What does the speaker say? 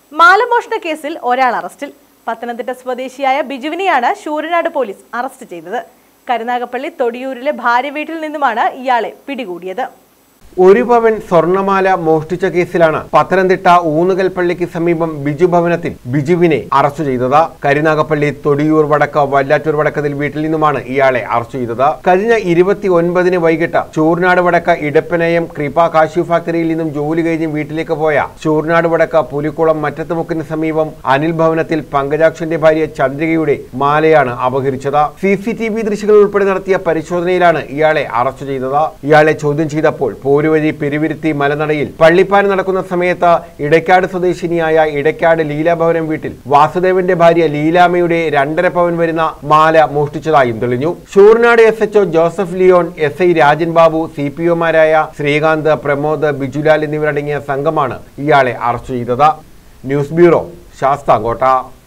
മാലമോഷണ കേസിൽ ഒരാൾ അറസ്റ്റിൽ പത്തനംതിട്ട സ്വദേശിയായ ബിജുവിനെയാണ് ശൂരനാട് പോലീസ് അറസ്റ്റ് ചെയ്തത് കരുനാഗപ്പള്ളി തൊടിയൂരിലെ ഭാര്യ വീട്ടിൽ നിന്നുമാണ് ഇയാളെ പിടികൂടിയത് ഒരു പവൻ സ്വർണമാല മോഷ്ടിച്ച കേസിലാണ് പത്തനംതിട്ട ഊന്നുകൽ പള്ളിക്ക് സമീപം ബിജു ഭവനത്തിൽ ബിജുവിനെ അറസ്റ്റ് ചെയ്തത് കരുനാഗപ്പള്ളി തൊടിയൂർ വടക്ക് വല്ലാറ്റൂർ വടക്കതിൽ വീട്ടിൽ നിന്നുമാണ് ഇയാളെ അറസ്റ്റ് ചെയ്തത് കഴിഞ്ഞ ഇരുപത്തി ഒൻപതിന് വൈകിട്ട് ചൂർനാട് വടക്ക് ഇടപ്പനയം കൃപ കാശു ഫാക്ടറിയിൽ നിന്നും ജോലി കഴിഞ്ഞ് വീട്ടിലേക്ക് പോയ ചൂർനാട് വടക്ക് പുലിക്കുളം മറ്റത്തുമുക്കിന് സമീപം അനിൽ ഭവനത്തിൽ പങ്കജാക്ഷന്റെ ഭാര്യ ചന്ദ്രികയുടെ മാലയാണ് അപഹരിച്ചത് സി സി ടി വി ദൃശ്യങ്ങൾ ഉൾപ്പെടെ നടത്തിയ പരിശോധനയിലാണ് ഇയാളെ അറസ്റ്റ് ചെയ്തത് ഇയാളെ ചോദ്യം ചെയ്തപ്പോൾ പോരുവഴി പെരുവിരുത്തി മലനടയിൽ പള്ളിപ്പാൻ നടക്കുന്ന സമയത്ത് ഇടയ്ക്കാട് സ്വദേശിനിയായ ഇടയ്ക്കാട് ലീലാഭവനം വീട്ടിൽ വാസുദേവന്റെ ഭാര്യ ലീലാമ്മയുടെ രണ്ടര പവൻ വരുന്ന മാല മോഷ്ടിച്ചതായും തെളിഞ്ഞു Shoornad S HO Joseph Leon S I Rajan Babu C P ഒമാരായ ശ്രീകാന്ത് പ്രമോദ് ബിജുലാൽ എന്നിവരടങ്ങിയ സംഘമാണ് ഇയാളെ അറസ്റ്റ് ചെയ്തത് ന്യൂസ് ബ്യൂറോ ശാസ്താംകോട്ട